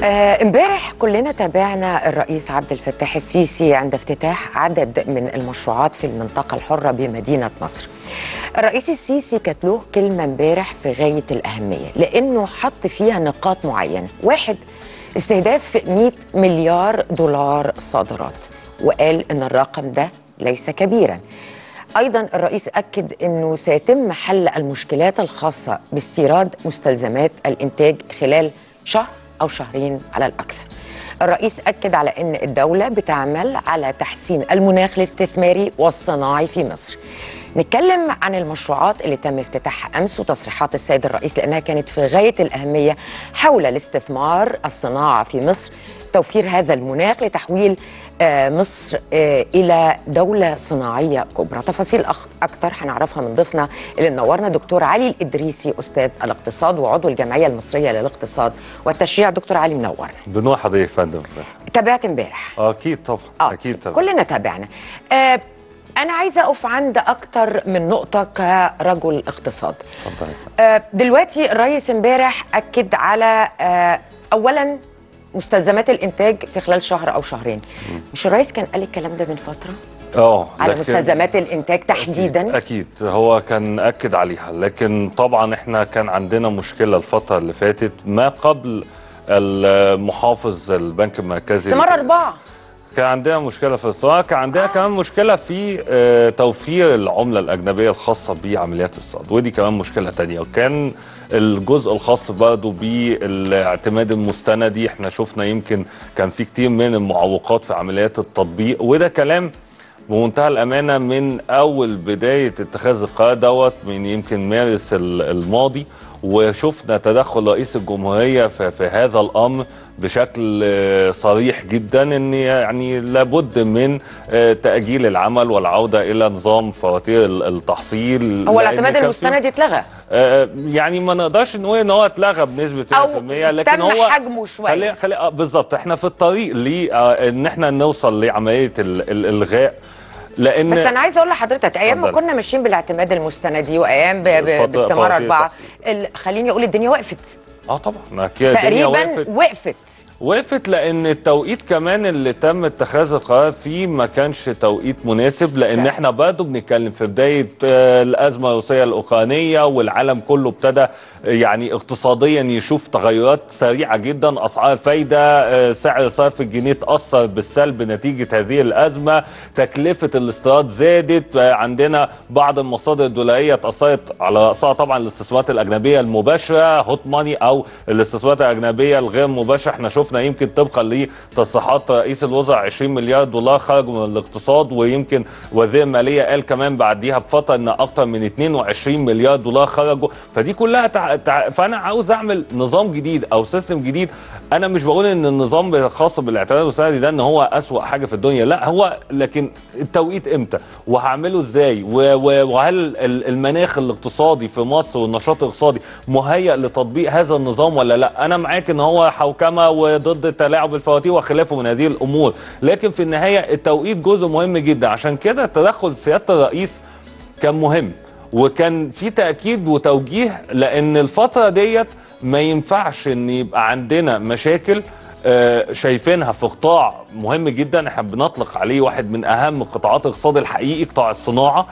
آه، امبارح كلنا تابعنا الرئيس عبد الفتاح السيسي عند افتتاح عدد من المشروعات في المنطقة الحرة بمدينة نصر. الرئيس السيسي كانت له كلمة امبارح في غاية الأهمية لأنه حط فيها نقاط معينة. واحد استهداف 100 مليار دولار صادرات وقال إن الرقم ده ليس كبيرا. ايضا الرئيس اكد انه سيتم حل المشكلات الخاصه باستيراد مستلزمات الانتاج خلال شهر او شهرين على الاكثر. الرئيس اكد على ان الدوله بتعمل على تحسين المناخ الاستثماري والصناعي في مصر. نتكلم عن المشروعات اللي تم افتتاحها امس وتصريحات السيد الرئيس لانها كانت في غايه الاهميه حول الاستثمار الصناعه في مصر توفير هذا المناخ لتحويل آه، مصر آه، الى دوله صناعيه كبرى تفاصيل أخ- اكتر هنعرفها من ضيفنا اللي منورنا دكتور علي الادريسي استاذ الاقتصاد وعضو الجمعيه المصريه للاقتصاد والتشريع دكتور علي منورنا بنوع حضرتك يا فندم تابعت امبارح اكيد طبعا آه، اكيد طبعا كلنا تابعنا آه انا عايزه اقف عند اكتر من نقطه كرجل اقتصاد اتفضل يا فندم. آه دلوقتي الرئيس امبارح اكد على آه اولا مستلزمات الانتاج في خلال شهر او شهرين مش الرئيس كان قال الكلام ده من فتره اه على لكن- مستلزمات الانتاج تحديدا اكيد هو كان اكد عليها لكن طبعا احنا كان عندنا مشكله الفتره اللي فاتت ما قبل المحافظ البنك المركزي استمر اربعه كان عندنا مشكله في الاستثمار كان عندنا آه. كمان مشكله في آه، توفير العمله الاجنبيه الخاصه بعمليات الاقتصاد ودي كمان مشكله تانية وكان الجزء الخاص برضه بالاعتماد المستندي احنا شفنا يمكن كان في كتير من المعوقات في عمليات التطبيق وده كلام بمنتهى الامانه من اول بدايه اتخاذ القرار دوت من يمكن مارس ال- الماضي وشفنا تدخل رئيس الجمهوريه في, في هذا الامر بشكل آه، صريح جدا ان يعني لابد من آه، تاجيل العمل والعوده الى نظام فواتير ال- التحصيل هو لأن الاعتماد كان في- المستند اتلغى آه، يعني ما نقدرش نقول ان هو اتلغى بنسبه 100% او لكن تم هو حجمه شويه خلي خلي آه، بالظبط احنا في الطريق لان احنا نوصل لعمليه ال- الالغاء لان بس انا عايزه اقول لحضرتك ايام ما اتفضل. كنا ماشيين بالاعتماد المستندي وايام ب- ب- فترة- باستمرار فواتير اربعه تحصيل. ال- خليني اقول الدنيا وقفت اه طبعا كده الدنيا تقريبا وقفت وقفت وقفت لان التوقيت كمان اللي تم اتخاذ القرار فيه ما كانش توقيت مناسب لان صح. احنا برضه بنتكلم في بدايه آه، الازمه الروسيه الاوكرانيه والعالم كله ابتدى آه، يعني اقتصاديا يشوف تغيرات سريعه جدا اسعار فايده آه، سعر صرف الجنيه تاثر بالسلب نتيجه هذه الازمه تكلفه الاستيراد زادت آه، عندنا بعض المصادر الدولاريه تاثرت على راسها طبعا الاستثمارات الاجنبيه المباشره هوت ماني او الاستثمارات الاجنبيه الغير مباشره احنا شفنا يمكن طبقا لتصريحات رئيس الوزراء 20 مليار دولار خرجوا من الاقتصاد ويمكن وزير الماليه قال كمان بعديها بفتره ان اكثر من 22 مليار دولار خرجوا فدي كلها تع... تع... فانا عاوز اعمل نظام جديد او سيستم جديد انا مش بقول ان النظام الخاص بالاعتماد المساعد ده ان هو اسوا حاجه في الدنيا لا هو لكن التوقيت امتى وهعمله ازاي و... و... وهل ال- المناخ الاقتصادي في مصر والنشاط الاقتصادي مهيأ لتطبيق هذا النظام ولا لا انا معاك ان هو حوكمه وضد تلاعب الفواتير وخلافه من هذه الامور لكن في النهايه التوقيت جزء مهم جدا عشان كده تدخل سياده الرئيس كان مهم وكان في تاكيد وتوجيه لان الفتره ديت ما ينفعش ان يبقى عندنا مشاكل آه، شايفينها في قطاع مهم جدا احنا بنطلق عليه واحد من اهم قطاعات الاقتصاد الحقيقي قطاع الصناعه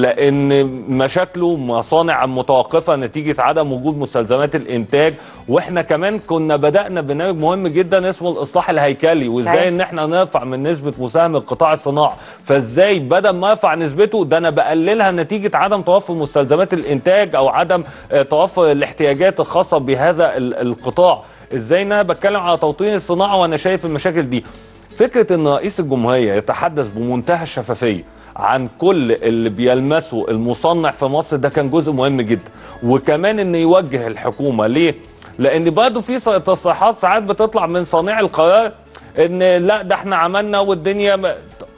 لان مشاكله مصانع متوقفه نتيجه عدم وجود مستلزمات الانتاج واحنا كمان كنا بدانا برنامج مهم جدا اسمه الاصلاح الهيكلي وازاي صحيح. ان احنا نرفع من نسبه مساهمه قطاع الصناعه فازاي بدل ما ارفع نسبته ده انا بقللها نتيجه عدم توفر مستلزمات الانتاج او عدم آه، توفر الاحتياجات الخاصه بهذا ال- القطاع ازاي ان انا بتكلم على توطين الصناعه وانا شايف المشاكل دي فكره ان رئيس الجمهوريه يتحدث بمنتهى الشفافيه عن كل اللي بيلمسه المصنع في مصر ده كان جزء مهم جدا وكمان ان يوجه الحكومه ليه لان برضه في ص- تصريحات ساعات بتطلع من صانع القرار ان لا ده احنا عملنا والدنيا ما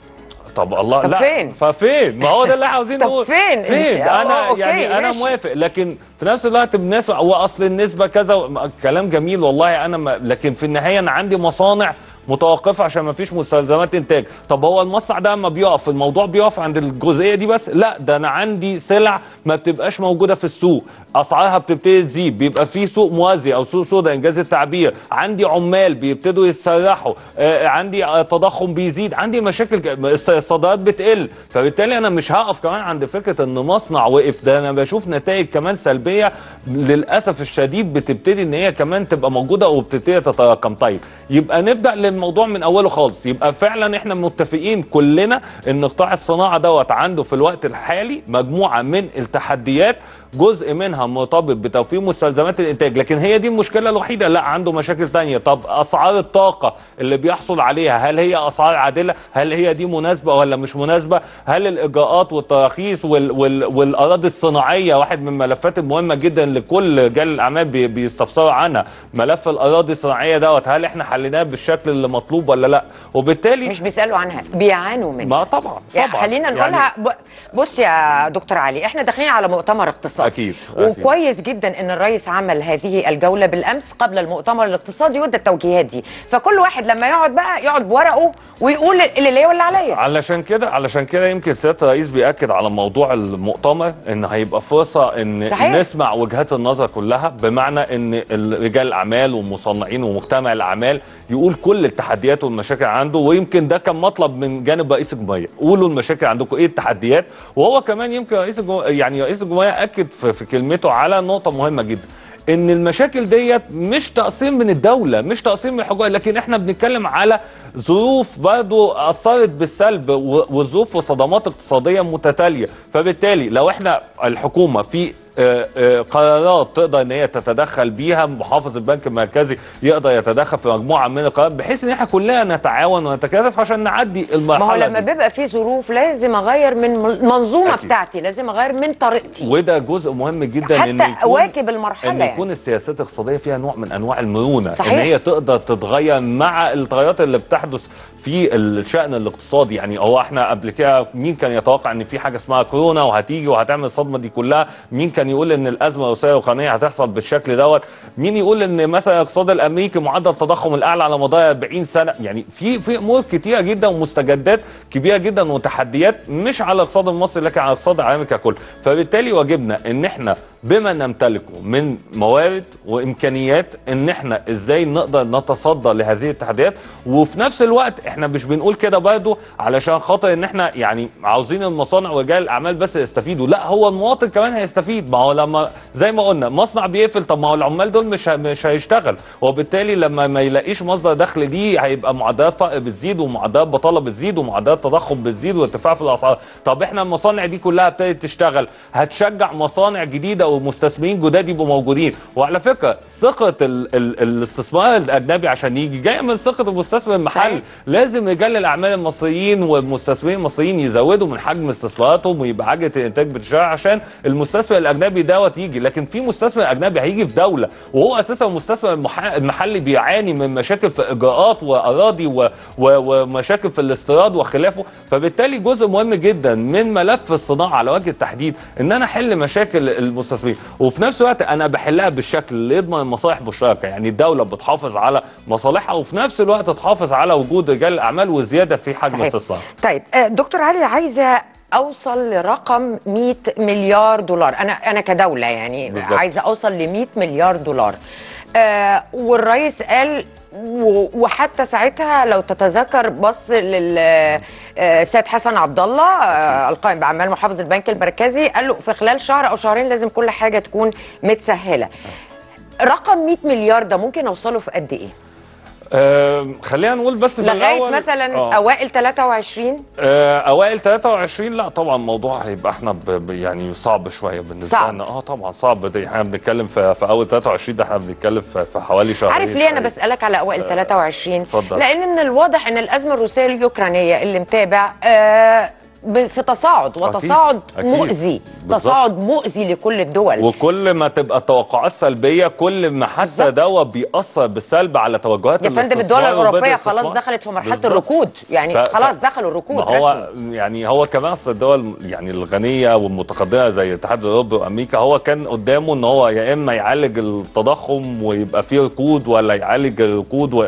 طب الله طب لا فين؟ ففين ما هو ده اللي عاوزين طب نقول فين؟ فين أنت- آه، انا أوكي، يعني انا ماشي. موافق لكن في نفس الوقت بالنسبه هو اصل النسبه كذا و- كلام جميل والله انا ما لكن في النهايه انا عندي مصانع متوقفه عشان ما فيش مستلزمات انتاج طب هو المصنع ده اما بيقف الموضوع بيقف عند الجزئيه دي بس لا ده انا عندي سلع ما بتبقاش موجوده في السوق اسعارها بتبتدي تزيد بيبقى في سوق موازي او سوق سودا انجاز التعبير عندي عمال بيبتدوا يتسرحوا آه عندي آه تضخم بيزيد عندي مشاكل ك- الص- الصادرات بتقل فبالتالي انا مش هقف كمان عند فكره ان مصنع وقف ده انا بشوف نتائج كمان سلبيه للاسف الشديد بتبتدي ان هي كمان تبقى موجوده وبتبتدي تتراكم طيب يبقى نبدا للموضوع من اوله خالص يبقى فعلا احنا متفقين كلنا ان قطاع الصناعه دوت عنده في الوقت الحالي مجموعه من التحديات جزء منها مرتبط بتوفير مستلزمات الانتاج لكن هي دي المشكله الوحيده لا عنده مشاكل تانية طب اسعار الطاقه اللي بيحصل عليها هل هي اسعار عادله هل هي دي مناسبه ولا مش مناسبه هل الاجراءات والتراخيص وال وال والاراضي الصناعيه واحد من الملفات المهمه جدا لكل رجال الاعمال بي بيستفسروا عنها ملف الاراضي الصناعيه دوت هل احنا حليناه بالشكل اللي مطلوب ولا لا وبالتالي مش بيسالوا عنها بيعانوا منها ما طبعا يعني طبعا خلينا نقولها ب... بص يا دكتور علي احنا داخلين على مؤتمر اقتصادي أكيد، أكيد. وكويس جدا ان الرئيس عمل هذه الجوله بالامس قبل المؤتمر الاقتصادي وادى التوجيهات دي فكل واحد لما يقعد بقى يقعد بورقه ويقول اللي ليا واللي عليا علشان كده علشان كده يمكن سياده الرئيس بياكد على موضوع المؤتمر ان هيبقى فرصه ان صحيح. نسمع وجهات النظر كلها بمعنى ان رجال الاعمال والمصنعين ومجتمع الاعمال يقول كل التحديات والمشاكل عنده ويمكن ده كان مطلب من جانب رئيس الجمهوريه قولوا المشاكل عندكم ايه التحديات وهو كمان يمكن رئيس الجمهوريه يعني رئيس الجمهوريه اكد في, في كلمته على نقطه مهمه جدا ان المشاكل ديت مش تقسيم من الدوله مش تقسيم من الحكومه لكن احنا بنتكلم على ظروف برضو اثرت بالسلب و- وظروف وصدمات اقتصاديه متتاليه فبالتالي لو احنا الحكومه في آه، آه، قرارات تقدر ان هي تتدخل بيها محافظ البنك المركزي يقدر يتدخل في مجموعه من القرارات بحيث ان احنا كلنا نتعاون ونتكاتف عشان نعدي ما المرحله هو لما دي. بيبقى في ظروف لازم اغير من المنظومه أكيد. بتاعتي لازم اغير من طريقتي وده جزء مهم جدا ان حتى يكون واجب المرحله ان يعني. يكون السياسات الاقتصاديه فيها نوع من انواع المرونه صحيح. ان هي تقدر تتغير مع التغيرات اللي بتحدث في الشان الاقتصادي يعني هو احنا قبل كده مين كان يتوقع ان في حاجه اسمها كورونا وهتيجي وهتعمل الصدمه دي كلها مين كان يقول ان الازمه الروسيه الاوكرانيه هتحصل بالشكل دوت مين يقول ان مثلا الاقتصاد الامريكي معدل التضخم الاعلى على مدار 40 سنه يعني في في امور كتيره جدا ومستجدات كبيره جدا وتحديات مش على الاقتصاد المصري لكن على الاقتصاد العالمي ككل فبالتالي واجبنا ان احنا بما نمتلكه من موارد وامكانيات ان احنا ازاي نقدر نتصدى لهذه التحديات وفي نفس الوقت احنا مش بنقول كده برضه علشان خاطر ان احنا يعني عاوزين المصانع ورجال الاعمال بس يستفيدوا لا هو المواطن كمان هيستفيد ما هو لما زي ما قلنا مصنع بيقفل طب ما هو العمال دول مش ه- مش هيشتغل وبالتالي لما ما يلاقيش مصدر دخل دي هيبقى معدلات فقر بتزيد ومعدلات بطاله بتزيد ومعدلات تضخم بتزيد وارتفاع في الاسعار طب احنا المصانع دي كلها ابتدت تشتغل هتشجع مصانع جديده ومستثمرين جداد يبقوا موجودين وعلى فكره ثقه ال ال الاستثمار الاجنبي عشان يجي جايه من ثقه المستثمر المحلي صحيح. لازم رجال الاعمال المصريين والمستثمرين المصريين يزودوا من حجم استثماراتهم ويبقى عجله الانتاج بتشتغل عشان المستثمر الاجنبي دوت يجي لكن في مستثمر اجنبي هيجي في دوله وهو اساسا المستثمر المح- المحلي بيعاني من مشاكل في اجراءات واراضي و... و... ومشاكل في الاستيراد وخلافه فبالتالي جزء مهم جدا من ملف الصناعه على وجه التحديد ان انا احل مشاكل المستثمرين وفي نفس الوقت انا بحلها بالشكل اللي يضمن المصالح المشتركه يعني الدوله بتحافظ على مصالحها وفي نفس الوقت تحافظ على وجود رجال الاعمال وزياده في حجم صحيح. الاستثمار طيب آه، دكتور علي عايزه اوصل لرقم 100 مليار دولار انا انا كدوله يعني بالظبط. عايزه اوصل ل 100 مليار دولار آه والرئيس قال و- وحتى ساعتها لو تتذكر بص للسيد حسن عبد الله آه، القائم باعمال محافظ البنك المركزي قال له في خلال شهر او شهرين لازم كل حاجه تكون متسهله رقم 100 مليار ده ممكن اوصله في قد ايه آه خلينا نقول بس في لغايه الأول- مثلا آه. اوائل 23 آه، اوائل 23 لا طبعا الموضوع هيبقى احنا ب... ب- يعني صعب شويه بالنسبه صعب. لنا اه طبعا صعب ده احنا بنتكلم في, في اول 23 ده احنا بنتكلم في, في حوالي شهرين عارف ليه انا تقريباً. بسالك على اوائل 23 اتفضل. لان من الواضح ان الازمه الروسيه اليوكرانيه اللي متابع آه ب- في تصاعد وتصاعد أكيد. مؤذي بالظبط. تصاعد مؤذي لكل الدول وكل ما تبقى التوقعات سلبيه كل ما حتى بالظبط. دوت بيأثر بالسلب على توجهات يا فندم الدول الاستثمار وبدء الاوروبيه خلاص الاستثمار. دخلت في مرحله بالظبط. الركود يعني ف- ف- خلاص دخلوا الركود ما هو رسمي يعني هو كمان اصل الدول يعني الغنيه والمتقدمه زي الاتحاد الاوروبي وامريكا هو كان قدامه ان هو يا اما يعالج التضخم ويبقى فيه ركود ولا يعالج الركود و...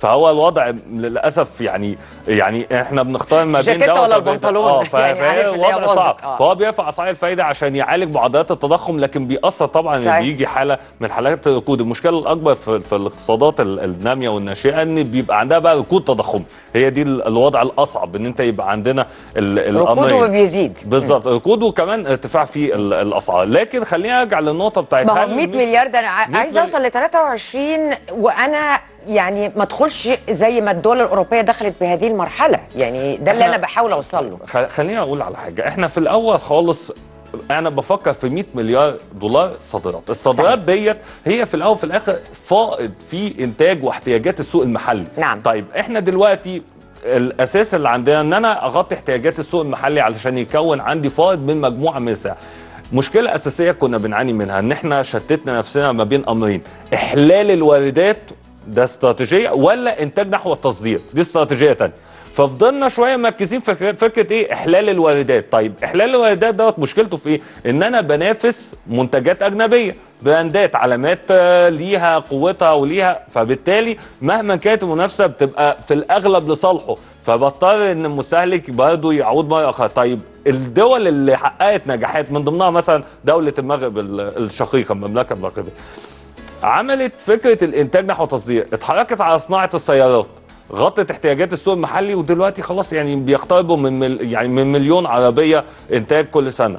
فهو الوضع للاسف يعني يعني احنا بنختار ما بين الجاكيتة دوت ولا وبين ده. البنطلون؟ اه ف- يعني فهي عارف إن هي وضع باظت. صعب آه. فهو بيرفع اسعار الفايده عشان يعالج معدلات التضخم لكن بيأثر طبعا صحيح. ان بيجي حاله من حالات الركود المشكله الاكبر في, في الاقتصادات ال- الناميه والناشئه ان بيبقى عندها بقى ركود تضخم هي دي ال- الوضع الاصعب ان انت يبقى عندنا ال- ركوده الامرين بيزيد بالظبط ركود وكمان ارتفاع في ال- الاسعار لكن خليني ارجع للنقطه بتاعت ما هو هل 100 مليار ده انا ع- 100 عايزه اوصل ل 23 وانا يعني ما ادخلش زي ما الدول الاوروبيه دخلت بهذه المرحله يعني ده اللي إحنا- انا بحاول اوصل له خ- خليني اقول على حاجه احنا في الاول خالص انا بفكر في 100 مليار دولار صادرات الصادرات ديت هي في الاول وفي الاخر فائض في انتاج واحتياجات السوق المحلي نعم. طيب احنا دلوقتي الاساس اللي عندنا ان انا اغطي احتياجات السوق المحلي علشان يكون عندي فائض من مجموعه من السلع مشكلة أساسية كنا بنعاني منها إن إحنا شتتنا نفسنا ما بين أمرين إحلال الواردات ده استراتيجية ولا إنتاج نحو التصدير دي استراتيجية تانية ففضلنا شويه مركزين في فكرة- فكره ايه احلال الواردات طيب احلال الواردات دوت مشكلته في ايه ان انا بنافس منتجات اجنبيه براندات علامات آه، ليها قوتها وليها فبالتالي مهما كانت المنافسه بتبقى في الاغلب لصالحه فبضطر ان المستهلك برضه يعود مره اخرى طيب الدول اللي حققت نجاحات من ضمنها مثلا دوله المغرب ال- الشقيقه المملكه المغربيه عملت فكره الانتاج نحو التصدير اتحركت على صناعه السيارات غطت احتياجات السوق المحلي ودلوقتي خلاص يعني بيقتربوا من مل يعني من مليون عربيه انتاج كل سنه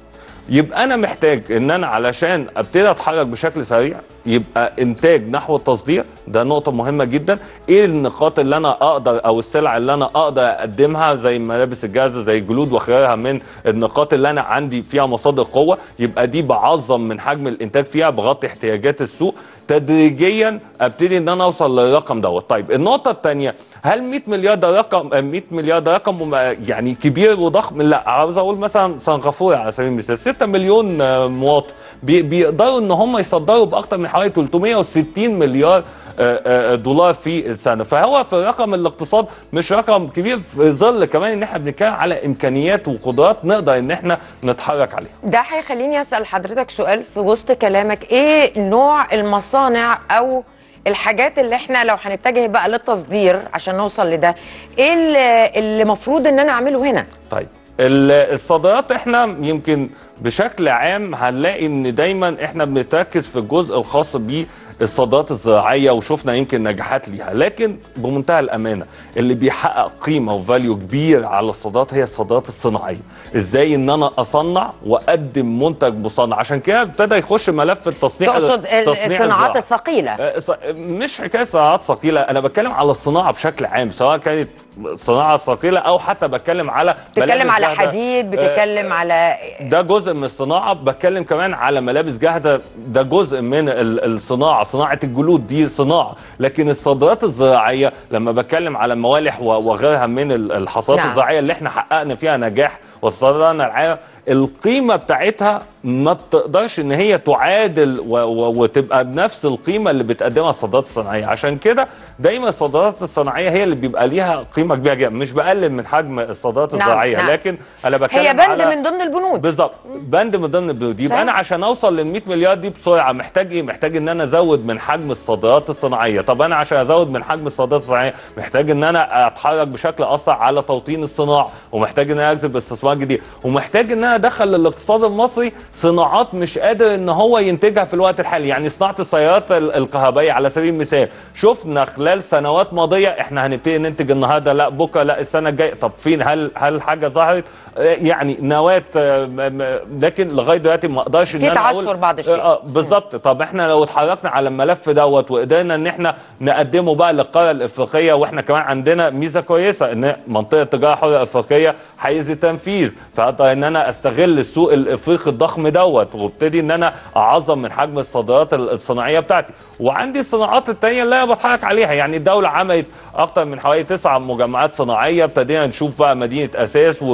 يبقى انا محتاج ان انا علشان ابتدي اتحرك بشكل سريع يبقى انتاج نحو التصدير ده نقطه مهمه جدا ايه النقاط اللي انا اقدر او السلع اللي انا اقدر اقدمها زي ملابس الجاهزه زي الجلود وغيرها من النقاط اللي انا عندي فيها مصادر قوه يبقى دي بعظم من حجم الانتاج فيها بغطي احتياجات السوق تدريجيا ابتدي ان انا اوصل للرقم دوت طيب النقطه الثانيه هل 100 مليار ده رقم 100 مليار ده رقم مم- يعني كبير وضخم لا عاوز اقول مثلا سنغافوره على سبيل المثال 6 مليون آه، مواطن بي- بيقدروا ان هم يصدروا باكثر من حوالي 360 مليار آه، آه، دولار في السنه فهو في رقم الاقتصاد مش رقم كبير في ظل كمان ان احنا بنتكلم على امكانيات وقدرات نقدر ان احنا نتحرك عليها ده هيخليني اسال حضرتك سؤال في وسط كلامك ايه نوع المصانع او الحاجات اللي احنا لو هنتجه بقى للتصدير عشان نوصل لده ايه اللي- اللي المفروض ان انا اعمله هنا طيب ال- الصادرات احنا يمكن بشكل عام هنلاقي ان دايما احنا بنتركز في الجزء الخاص بالصادرات الزراعيه وشفنا يمكن نجاحات ليها لكن بمنتهى الامانه اللي بيحقق قيمه وفاليو كبير على الصادرات هي الصادرات الصناعيه ازاي ان انا اصنع واقدم منتج مصنع عشان كده ابتدى يخش ملف التصنيع تقصد ال- تصنيع الصناعات الزراعي. الثقيله آه، ص- مش حكايه صناعات ثقيله انا بتكلم على الصناعه بشكل عام سواء كانت صناعه ثقيله او حتى بتكلم على بتتكلم ملابس على جاهزة. حديد بتتكلم على ده جزء من الصناعه بتكلم كمان على ملابس جاهزه ده جزء من ال- الصناعه صناعه الجلود دي صناعه لكن الصادرات الزراعيه لما بتكلم على موالح و- وغيرها من ال- الحصاد نعم. الزراعيه اللي احنا حققنا فيها نجاح وصدرنا العالم القيمه بتاعتها ما بتقدرش ان هي تعادل و و وتبقى بنفس القيمه اللي بتقدمها الصادرات الصناعيه عشان كده دايما الصادرات الصناعيه هي اللي بيبقى ليها قيمه كبيره جدا مش بقلل من حجم الصادرات نعم، الزراعيه نعم. لكن انا بتكلم هي بند على من ضمن البنود بالظبط بند من ضمن البنود يبقى صحيح. انا عشان اوصل لل 100 مليار دي بسرعه محتاج ايه؟ محتاج ان انا ازود من حجم الصادرات الصناعيه، طب انا عشان ازود من حجم الصادرات الصناعيه محتاج ان انا اتحرك بشكل اسرع على توطين الصناعه، ومحتاج ان انا اجذب استثمار جديد، ومحتاج ان انا ادخل للاقتصاد المصري صناعات مش قادر ان هو ينتجها في الوقت الحالي، يعني صناعه السيارات ال- الكهربائيه على سبيل المثال، شفنا خلال سنوات ماضيه احنا هنبتدي ننتج النهارده لا بكره لا السنه الجايه، طب فين هل هل حاجه ظهرت؟ يعني نواه آه، م- م- لكن لغايه دلوقتي ما اقدرش ان في انا اقول تعثر بعض الشيء. اه بالظبط طب احنا لو اتحركنا على الملف دوت وقدرنا ان احنا نقدمه بقى للقاره الافريقيه واحنا كمان عندنا ميزه كويسه ان منطقه التجاره الحره الافريقيه حيز التنفيذ فاقدر ان انا استغل السوق الافريقي الضخم دوت وابتدي ان انا اعظم من حجم الصادرات ال- الصناعيه بتاعتي وعندي الصناعات التانيه اللي انا بتحرك عليها يعني الدوله عملت اكتر من حوالي تسعة مجمعات صناعيه ابتدينا نشوف بقى مدينه اساس وجلود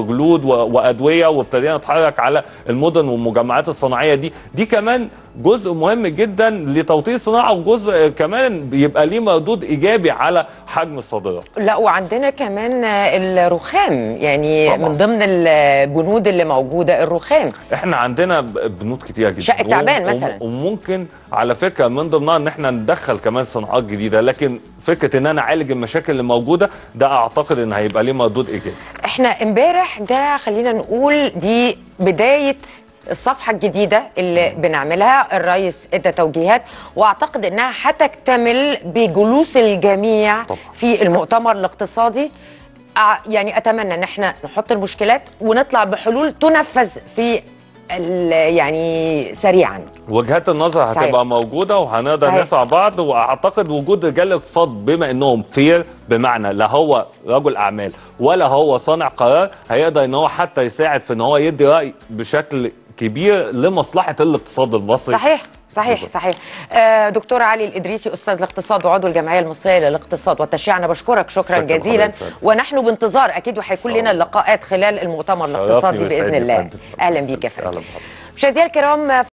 و- وادويه وابتدينا نتحرك على المدن والمجمعات الصناعيه دي دي كمان جزء مهم جدا لتوطين الصناعه وجزء كمان بيبقى ليه مردود ايجابي على حجم الصادرات لا وعندنا كمان الرخام يعني طبعاً. من ضمن البنود اللي موجوده الرخام احنا عندنا ب- بنود كتيره جدا شقة تعبان وم- مثلاً. وممكن على فكره من ضمنها ان احنا ندخل كمان صناعات جديده لكن فكره ان انا اعالج المشاكل اللي موجوده ده اعتقد ان هيبقى ليه مردود ايجابي احنا امبارح ده خلينا نقول دي بدايه الصفحة الجديدة اللي بنعملها الرئيس ادى توجيهات واعتقد انها هتكتمل بجلوس الجميع طبعا. في المؤتمر الاقتصادي أع- يعني اتمنى ان احنا نحط المشكلات ونطلع بحلول تنفذ في ال- يعني سريعا وجهات النظر صحيح. هتبقى موجوده وهنقدر صحيح. نسمع بعض واعتقد وجود رجال الاقتصاد بما انهم فير بمعنى لا هو رجل اعمال ولا هو صانع قرار هيقدر ان هو حتى يساعد في ان هو يدي راي بشكل كبير لمصلحه الاقتصاد المصري صحيح صحيح بالظبط. صحيح آه، دكتور علي الادريسي استاذ الاقتصاد وعضو الجمعيه المصريه للاقتصاد والتشريع انا بشكرك شكرا شكراً جزيلا لحضرتك. ونحن بانتظار اكيد وهيكون شاء لنا الله. اللقاءات خلال المؤتمر شرفني الاقتصادي باذن ويسعدني الله فندم. اهلا بيك يا فندم أهلا بحضرتك. مشاهدينا الكرام